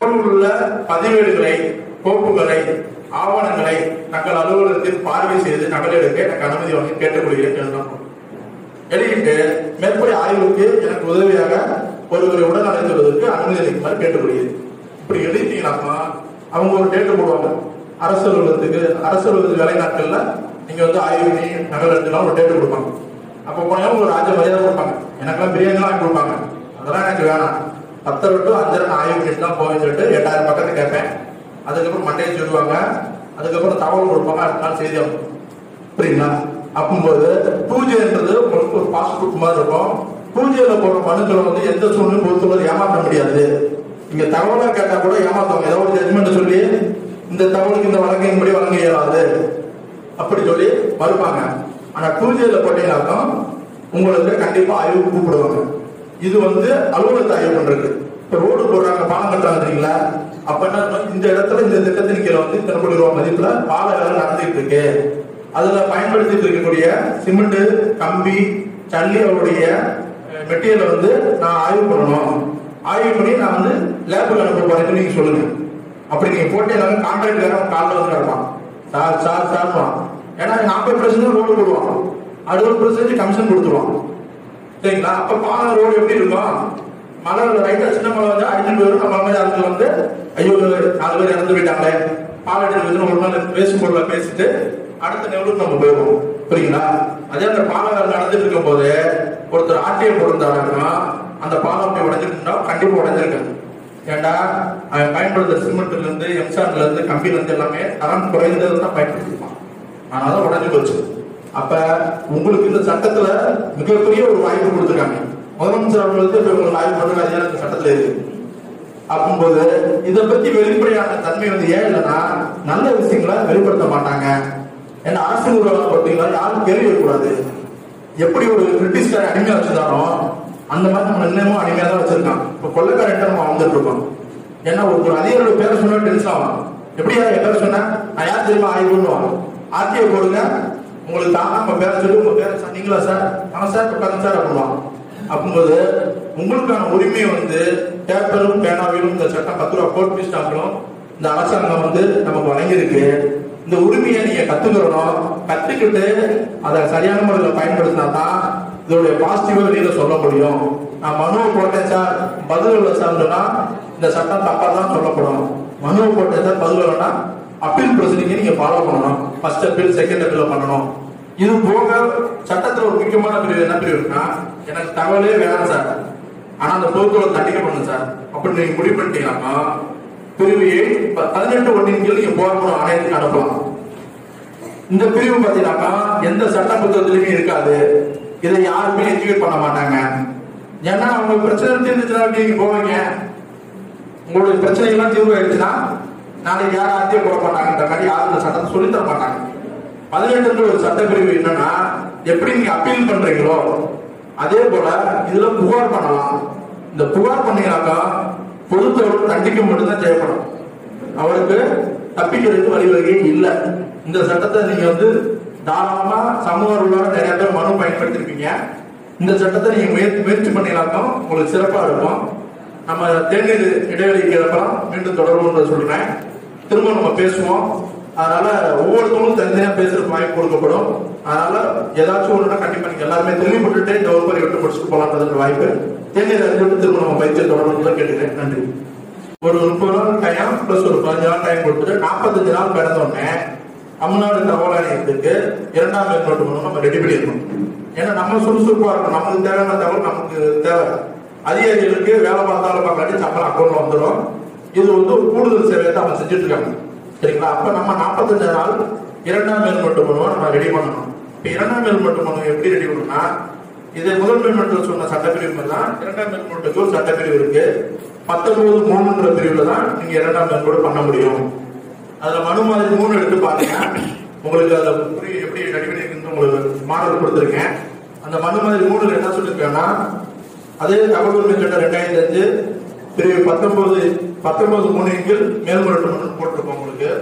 தகவல் உள்ள பதிவேடுகளை கோப்புகளை ஆவணங்களை தங்கள் அலுவலகத்தில் பார்வை செய்து நகல் எடுக்க எனக்கு அனுமதி வாங்கி கேட்டுக்கொள்கிறேன் எழுதணும் எழுதிட்டு மேற்படி ஆய்வுக்கு எனக்கு உதவியாக ஒருவரை உடன் அழைத்துவதற்கு அனுமதி அளிக்குமாறு கேட்டுக்கொள்கிறேன் இப்படி எழுதிட்டீங்கன்னா அவங்க ஒரு டேட்டு போடுவாங்க அரசு அலுவலகத்துக்கு அரசு அலுவலகத்துக்கு வேலை நாட்கள்ல நீங்க வந்து ஆய்வு பண்ணி நகல் எடுத்துலாம் ஒரு டேட்டு கொடுப்பாங்க அப்போ போனாலும் ஒரு ராஜ மரியாதை கொடுப்பாங்க எனக்கெல்லாம் பிரியாணிலாம் வாங்கி கொடுப்பாங்க அதெல்லாம் எனக்கு வேணாம் பத்தரை டு அஞ்சரை நான் ஆய்வு பண்ணிட்டு தான் போவேன்னு சொல்லிட்டு எட்டாயிரம் பக்கத்தை கேட்பேன் அதுக்கப்புறம் மண்டையை சொல்லுவாங்க அதுக்கப்புறம் தகவல் கொடுப்பாங்க அடுத்த நாள் செய்தி அனுப்பும் புரியுங்களா அப்போது பூஜைன்றது உங்களுக்கு ஒரு பாஸ்புக் மாதிரி இருக்கும் பூஜையில போற மனுக்களை வந்து எந்த சூழ்நிலையும் பொறுத்தவரை ஏமாற்ற முடியாது இங்க தகவலா கேட்டா கூட ஏமாத்துவாங்க ஏதோ ஒரு ஜட்மெண்ட் சொல்லி இந்த தகவலுக்கு இந்த வழக்கின்படி வழங்க இயலாது அப்படி சொல்லி மறுப்பாங்க ஆனா பூஜையில போட்டீங்கன்னாக்கா உங்களுக்கு கண்டிப்பா ஆய்வுக்கு கூப்பிடுவாங்க இது வந்து அலுவலகத்தை ஆய்வு பண்றது இப்ப ரோடு போடுறாங்க பாலம் கட்டுறாங்க தெரியுங்களா அப்ப என்ன அர்த்தம்? இந்த இடத்துல இந்த திட்டத்தின் கீழே வந்து இத்தனை கோடி ரூபாய் மதிப்புல பால வேலை நடந்துட்டு இருக்கு அதுல பயன்படுத்திட்டு இருக்கக்கூடிய சிமெண்ட் கம்பி சல்லி அவருடைய மெட்டீரியலை வந்து நான் ஆய்வு பண்ணணும் ஆய்வு பண்ணி நான் வந்து லேபுக்கு அனுப்ப போறேன்னு நீங்க சொல்லுங்க அப்படி நீங்க போட்டீங்கன்னா கான்ட்ராக்ட் வேற காலில் வந்து கிடப்பான் சார் சார் சார்வான் ஏன்னா நாற்பது பர்சன்ட் ரோடு போடுவான் அறுபது பர்சன்ட் கமிஷன் கொடுத்துருவான் சரிங்களா அப்ப பாலம் ரோடு எப்படி இருக்கும் மலை ரைட்டா சின்ன மலை வந்து அடிச்சுட்டு வரும் நம்ம மாதிரி ஆளுங்க வந்து ஐயோ நாலு பேர் இறந்து போயிட்டாங்களே பால் அடிச்சு வந்து ஒரு நாள் பேசும் பொருளை பேசிட்டு அடுத்த லெவலுக்கு நம்ம போயிடுவோம் புரியுங்களா அதே அந்த பாலம் வேலை நடந்துட்டு இருக்கும் போது ஒருத்தர் ஆட்டியை போட்டிருந்தாருன்னா அந்த பாலம் அப்படி உடஞ்சிருந்தா கண்டிப்பா உடஞ்சிருக்காது ஏண்டா அவன் பயன்படுத்துற சிமெண்ட்ல இருந்து எம்சான்ல இருந்து கம்பில இருந்து எல்லாமே தரம் குறைந்தது தான் பயன்படுத்திருப்பான் அதனால உடஞ்சு போச்சு அப்ப உங்களுக்கு இந்த சட்டத்துல மிகப்பெரிய ஒரு வாய்ப்பு கொடுத்துருக்காங்க முதலமைச்சர் அவர்களுக்கு இப்ப உங்களுக்கு ஆய்வு பண்ணுற அதிகாரம் இந்த சட்டத்துல இருக்கு அப்போது இதை பத்தி வெளிப்படையான தன்மை வந்து ஏன் இல்லைன்னா நல்ல விஷயங்களை வெளிப்படுத்த மாட்டாங்க ஏன்னா அரசு நிர்வாகம் பார்த்தீங்களா யாரும் கேள்வி வைக்கக்கூடாது எப்படி ஒரு பிரிட்டிஷ்கார அடிமையா வச்சிருந்தாரோ அந்த மாதிரி நம்ம இன்னமும் அடிமையா தான் வச்சிருக்கான் இப்ப கொள்ளைக்காரன் நம்ம வாழ்ந்துட்டு இருக்கோம் ஏன்னா ஒரு அதிகாரியோட பேரை சொன்னா டென்ஷன் ஆகும் எப்படியா என் பேரை சொன்னா நான் யார் தெரியுமா ஆய்வு பண்ணுவான் ஆர்டிஓ போடுங்க உங்களுக்கு தான் நம்ம பேரை சொல்லி உங்க பேரை சொன்னீங்களா சார் ஆமா சார் உட்காந்து சார் அப்படின்வான் அப்போது உங்களுக்கான உரிமை வந்து பேப்பரும் பேனாவிலும் இந்த சட்டம் பத்து ரூபா கோர்ட் பீஸ் ஸ்டாம்பிலும் இந்த அரசாங்கம் வந்து நமக்கு வழங்கியிருக்கு இந்த உரிமையை நீங்க கத்துக்கிறணும் கத்துக்கிட்டு அதை சரியான முறையில் பயன்படுத்தினா தான் இதோடைய பாசிட்டிவா வெளியில சொல்ல முடியும் நான் மனுவை போட்டேன் சார் பதில் இல்லை சார் சொன்னா இந்த சட்டம் தப்பா தான் சொல்லப்படும் மனுவை போட்டேன் சார் பதில் இல்லைன்னா அப்பீல் ப்ரொசீடிங்கை நீங்க ஃபாலோ பண்ணணும் ஃபர்ஸ்ட் அப்பீல் செகண்ட் அப்பீல் பண்ணணும் இது போக சட்டத்துல ஒரு முக்கியமான பிரிவு என்ன பிரிவு இருக்குன்னா எனக்கு தகவலே வேணாம் சார் ஆனா அந்த பொருட்களை தண்டிக்கப்படணும் சார் அப்படி நீங்க முடிவு பண்ணிட்டீங்கன்னா பிரிவு ஏழு ப- பதினெட்டு ஒன்றின் கீழ் நீங்க போராட்டம் ஆணையத்துக்கு அனுப்பலாம் இந்த பிரிவு பாத்தீங்கன்னாக்கா எந்த சட்ட புத்தகத்திலுமே இருக்காது இதை யாருமே எஜுகேட் பண்ண மாட்டாங்க ஏன்னா அவங்க பிரச்சனை தீர்ந்துச்சுன்னா எப்படி நீங்க போவீங்க உங்களுடைய பிரச்சனை எல்லாம் தீர்வு ஆயிடுச்சுன்னா நாளைக்கு யாரும் ஆத்தியம் போட மாட்டாங்கன்ற மாதிரி யாரும் இந்த சட்டத்தை சொல்லித் தர மாட்டாங்க பதினெட்டு ஒரு சட்டப்பிரிவு என்னன்னா எப்படி நீங்க அப்பீல் பண்றீங்களோ அதே போல இதுல புகார் பண்ணலாம் இந்த புகார் பண்ணீங்கன்னாக்கா பொதுத்தவர்கள் தண்டிக்க மட்டும்தான் செய்யப்படும் அவருக்கு தப்பிக்கிறதுக்கு வழிவகை இல்லை இந்த சட்டத்தை நீங்க வந்து தாராளமா சமூக உள்ளார நிறைய பேர் மனு பயன்படுத்திருப்பீங்க இந்த சட்டத்தை நீங்க முயற்சி முயற்சி பண்ணீங்கன்னாக்கா உங்களுக்கு சிறப்பா இருக்கும் நம்ம தேநீர் இடைவெளிக்கு அப்புறம் மீண்டும் தொடர்புன்னு சொல்றேன் திரும்ப நம்ம பேசுவோம் அதனால ஒவ்வொருத்தவங்களும் தனித்தனியா பேசுறதுக்கு வாய்ப்பு கொடுக்கப்படும் அதனால ஏதாச்சும் ஒண்ணுனா கண்டிப்பா நீங்க எல்லாருமே தெளிவுபட்டுட்டு இந்த வகுப்பறை விட்டு முடிச்சுட்டு போலான்றதுக்கு வாய்ப்பு தேநீர் அறிஞ்சுட்டு திரும்ப நம்ம பயிற்சியை தொடர்பு கேட்டுக்கிறேன் நன்றி ஒரு முப்பது நாள் டைம் பிளஸ் ஒரு பதினஞ்சு நாள் டைம் கொடுத்துட்டு நாற்பத்தஞ்சு நாள் கடந்த உடனே தமிழ்நாடு தகவல் ஆணையத்துக்கு இரண்டாம் மேற்கொண்டு பண்ணணும் நம்ம ரெடி பண்ணிடணும் ஏன்னா நம்ம சுறுசுறுப்பா இருக்கணும் நமக்கு தேவையான தகவல் நமக்கு தேவை அதிகாரிகளுக்கு வேலை பார்த்தாலும் பார்க்காட்டி சம்பளம் அக்கௌண்ட்ல வந்துடும் இது வந்து ஒரு கூடுதல் சேவையை தான் அவங்க செஞ்சுட்டு இருக்காங்க சரிங்களா அப்ப நம்ம நாற்பத்தஞ்சு நாள் இரண்டாம் மேல்மட்டு மனுவை நம்ம ரெடி பண்ணணும் இப்ப இரண்டாம் மேல்மட்டு மனு எப்படி ரெடி பண்ணணும்னா இது முதல் மேல்மட்டு சொன்ன சட்டப்பிரிவு தான் இரண்டாம் மேல்மட்டுக்கு ஒரு சட்டப்பிரிவு இருக்கு பத்தொன்பது மூணுன்ற பிரிவுல தான் நீங்க இரண்டாம் மேல்மட்டு பண்ண முடியும் அதுல மனு மாதிரி மூணு எடுத்து பாருங்க உங்களுக்கு அதுல புரிய எப்படி ரெடி பண்ணிருக்குன்னு உங்களுக்கு மாடல் கொடுத்துருக்கேன் அந்த மனு மாதிரி மூணுல என்ன சொல்லிருக்கேன்னா அதே தகவல் உரிமை சட்டம் ரெண்டாயிரத்தி அஞ்சு பிரிவு பத்தொன்பது பத்தொன்பது மூணு கீழ் மேல்முறையீட்டு மனு போட்டிருக்கோம் உங்களுக்கு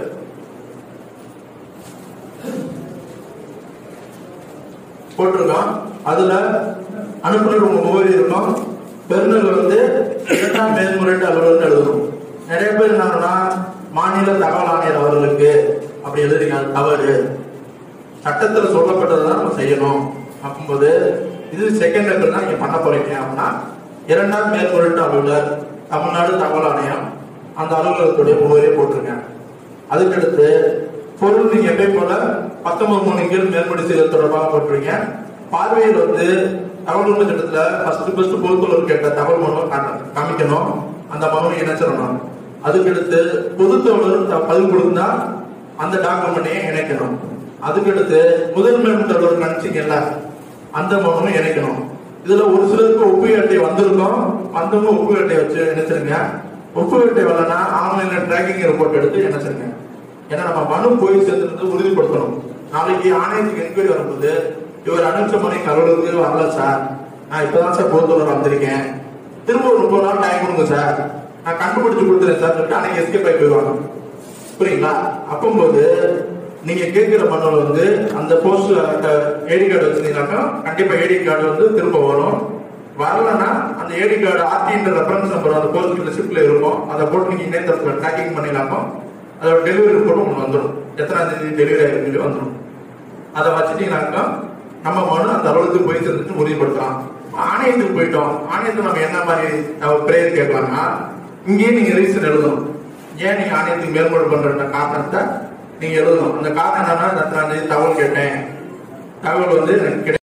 போட்டிருக்கோம் அதுல அனுப்புனர் உங்க முகவரி இருக்கும் பெருநர் வந்து இரண்டாம் மேல்முறையீட்டு அலுவலர் எழுதணும் நிறைய பேர் என்னன்னா மாநில தகவல் ஆணையர் அவர்களுக்கு அப்படி எழுதுறீங்க அது தவறு சட்டத்தில் சொல்லப்பட்டதை தான் நம்ம செய்யணும் அப்படிம்போது இது செகண்ட் லெவல் தான் நீங்க பண்ண போறீங்க அப்படின்னா இரண்டாம் மேற்கொள்ளிட்ட அலுவலர் தமிழ்நாடு தகவல் ஆணையம் அந்த அலுவலகத்துடைய முகவரியை போட்டிருங்க அதுக்கடுத்து பொருள் நீங்க எப்பயும் போல பத்தொன்பது மூணு கீழ் மேற்படி செய்தல் தொடர்பாக போட்டுருங்க பார்வையில் வந்து தகவல் உரிமை சட்டத்துல ஃபர்ஸ்ட் ஃபர்ஸ்ட் பொதுத்தொழில் கேட்ட தகவல் மனுவை காட்ட- காமிக்கணும் அந்த மனுவை இணைச்சிடணும் அதுக்கடுத்து பொதுத்தொழில் த- பதிவு கொடுத்தா அந்த டாக்குமெண்ட்டையும் இணைக்கணும் அதுக்கடுத்து முதன்மை முதல்வர் கணிச்சிங்கல்ல அந்த மனுவும் இணைக்கணும் இதுல ஒரு சிலருக்கு ஒப்புகை அட்டை வந்திருக்கும் வந்தவங்க ஒப்புகை அட்டை வச்சு இணைச்சிருங்க ஒப்புகை அட்டை வரலன்னா ஆன்லைன்ல டிராக்கிங் ரிப்போர்ட் எடுத்து இணைச்சிருங்க ஏன்னா நம்ம மனு போய் சேர்ந்துருந்து உறுதிப்படுத்தணும் நாளைக்கு ஆணையத்துக்கு என்கொயரி வரும்போது இவர் அனுப்பிச்ச மணி கரோடுக்கு வரல சார் நான் இப்பதான் சார் பொறுத்தவரை வந்திருக்கேன் திரும்ப ஒரு முப்பது நாள் டைம் கொடுங்க சார் நான் கண்டுபிடிச்சு கொடுத்துறேன் சார் சொல்லிட்டு அன்னைக்கு எஸ்கேப் ஆகி போயிடுவாங்க புரியுங்களா அப்பம்போது நீங்க கேட்கிற மனுவில் வந்து அந்த போஸ்ட் ஐடி கார்டு வச்சிருந்தீங்கன்னாக்கா கண்டிப்பா ஐடி கார்டு வந்து திரும்ப வரும் வரலன்னா அந்த ஐடி கார்டு ஆர்டின்ற ரெஃபரன்ஸ் நம்பர் அந்த போஸ்ட் ரிசிப்ட்ல இருக்கும் அதை போட்டு நீங்க இணையதளத்துல ட்ராக்கிங் பண்ணிடலாமோ அதோட டெலிவரி ரிப்போர்ட்டும் உங்களுக்கு வந்துடும் எத்தனாம் தேதி டெலிவரி ஆயிருக்கு வந்துடும் அதை வச்சுட்டீங்கன்னாக்கா நம்ம மனு அந்த அளவுக்கு போய் சேர்ந்துட்டு உறுதிப்படுத்தலாம் ஆணையத்துக்கு போயிட்டோம் ஆணையத்துக்கு நம்ம என்ன மாதிரி பிரேயர் கேட்கலாம்னா இங்கேயே நீங்க ரீசன் எழுதணும் ஏன் நீங்க ஆணையத்துக்கு மேற்கொண்டு பண்ற காரணத்தை நீங்க எழுதணும் அந்த காரணம் என்னன்னா நான் இந்த தகவல் கேட்டேன் தகவல் வந்து எனக்கு கிடை